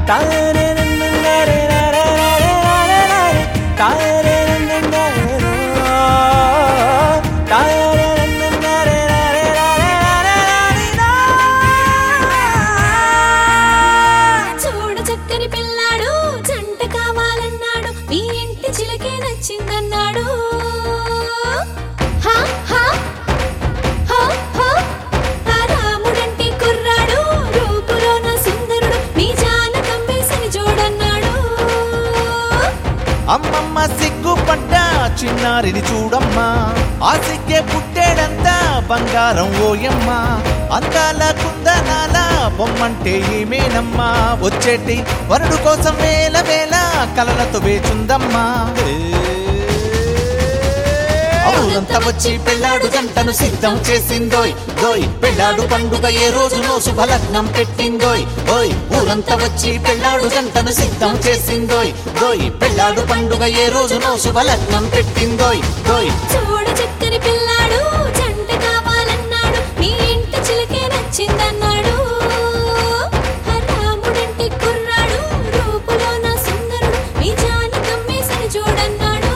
చూడ చక్కని పిల్లాడు జంట కావాలన్నాడు మీ ఇంటి చిలకే నచ్చిందన్నాడు హా, హా, హో, హో. ఆ రాముడంటే కుర్రాడు రూపులోన సుందరుడు మీ జాన కమ్మేసని చూడన్నాడు అమ్మమ్మ సిగ్గుపడ్డా చిన్నారిని చూడమ్మా ఆ సిగ్గే పుట్టేడంతా బంగారం ఓయమ్మ అందాల కుందనాల బొమ్మంటే ఏమేనమ్మా వచ్చేటి వరుడు కోసం వేల వేల కలలతో వేచుందమ్మా అవునంతా వచ్చి పెళ్ళాడు జంటను సిద్ధం చేసిందోయ్ దోయ్ పెళ్ళాడు పండుగ ఏ రోజునో శుభలగ్నం పెట్టిందోయ్ ఓయ్ ఊరంతా వచ్చి పెళ్ళాడు జంటను సిద్ధం చేసిందోయ్ దోయ్ పెళ్ళాడు పండుగ ఏ రోజునో శుభలగ్నం పెట్టిందోయ్ దోయ్ చూడ చక్కని పిల్లాడు జంట కావాలన్నాడు మీ ఇంటి చిలకే నచ్చిందన్నాడు ఆ రాముడంటే కుర్రాడు రూపులోన సుందరుడు మీ జాన కమ్మేసని చూడన్నాడు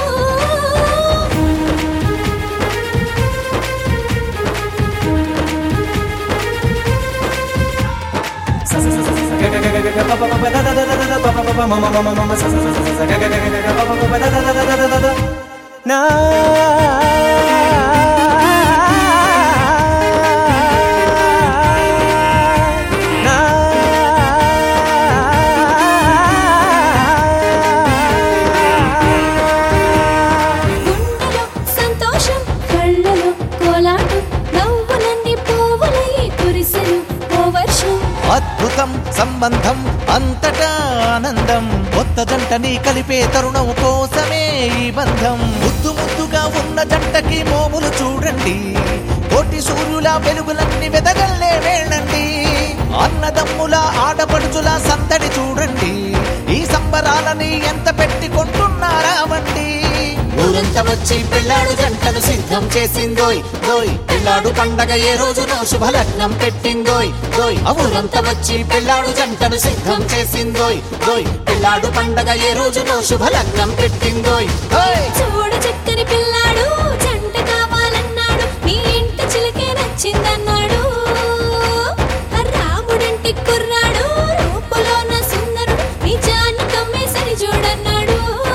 గుండెలో సంతోషం కళ్ళలో కోలాటం నవ్వులన్నీ పువ్వులయ్యి కురిసెను ఓ వర్షం అద్భుతం సంబంధం అంతటా ఆనందం కొత్త జంటని కలిపే తరుణం కోసమే ఈ బంధం ముద్దు ముద్దుగా ఉన్న జంటకి మోములు చూడండి కోటి సూర్యుల వెలుగులన్నీ వెదగల్లే వేళండి అన్నదమ్ముల ఆడపడుచుల సందడి చూడండి ఈ సంబరాలని ఎంత పెట్టి కొంటున్నారా వండి ఊరంతా వచ్చి పెళ్ళాడు జంటను సిద్ధం చేసిందోయ్ దోయ్ పెళ్ళాడు పండగ ఏ రోజునో శుభలగ్నం పెట్టిందోయ్ దోయ్ ఊరంతా వచ్చి పెళ్ళాడు జంటను సిద్ధం చేసిందోయ్ దోయ్ పెళ్ళాడు పండగ ఏ రోజునో శుభలగ్నం పెట్టిందోయ్ ఓయ్ చూడ చక్కని పిల్లాడు జంట కావాలన్నాడు మీ ఇంటి చిలకే నచ్చిందన్నాడు ఆ రాముడంటి కుర్రాడు రూపులోన సుందరుడు మీ జాన కమ్మేసని చూడన్నాడు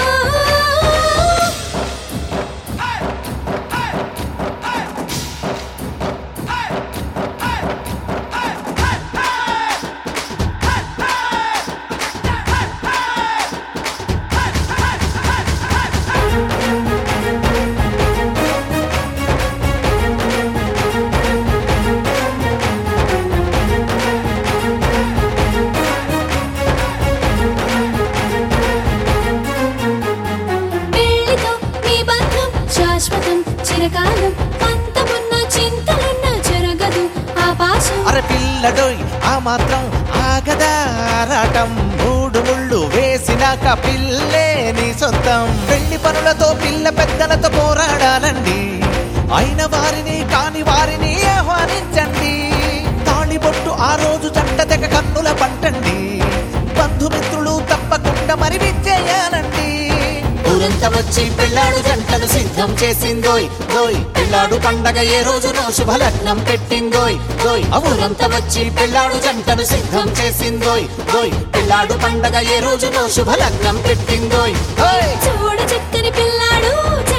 పెళ్లితో మీ బంధం శాశ్వతం చిరకాలం పంతమున్న చింతలున్న చెరగదు ఆ పాశం అరే పిల్లడోయ్ ఆ మాత్రం ఆగదా ఆరాటం మూడు ముళ్ళు వేసినాక పిల్లే నీ సొంతం పెళ్లి పనులతో పిల్ల పెద్దలతో పోరాడాలండి అయిన వారిని కాని వారిని ఆహ్వానించండి తాళిబొట్టు ఆ రోజు జంట తెగ కన్నుల పంటండి బంధుమిత్రులు తప్పకుండా మరి విచ్చేయాలండి ఊరంతా వచ్చి పెళ్ళాడు జంటను సిద్ధం చేసిందోయ్ దోయ్ పెళ్ళాడు పండగ ఏ రోజునో శుభలగ్నం పెట్టిందోయ్ దోయ్ ఊరంతా వచ్చి పెళ్ళాడు జంటను సిద్ధం చేసిందోయ్ దోయ్ పెళ్ళాడు పండగ ఏ రోజునో శుభలగ్నం పెట్టిందోయ్ ఓయ్ చూడ చక్కని పిల్లాడు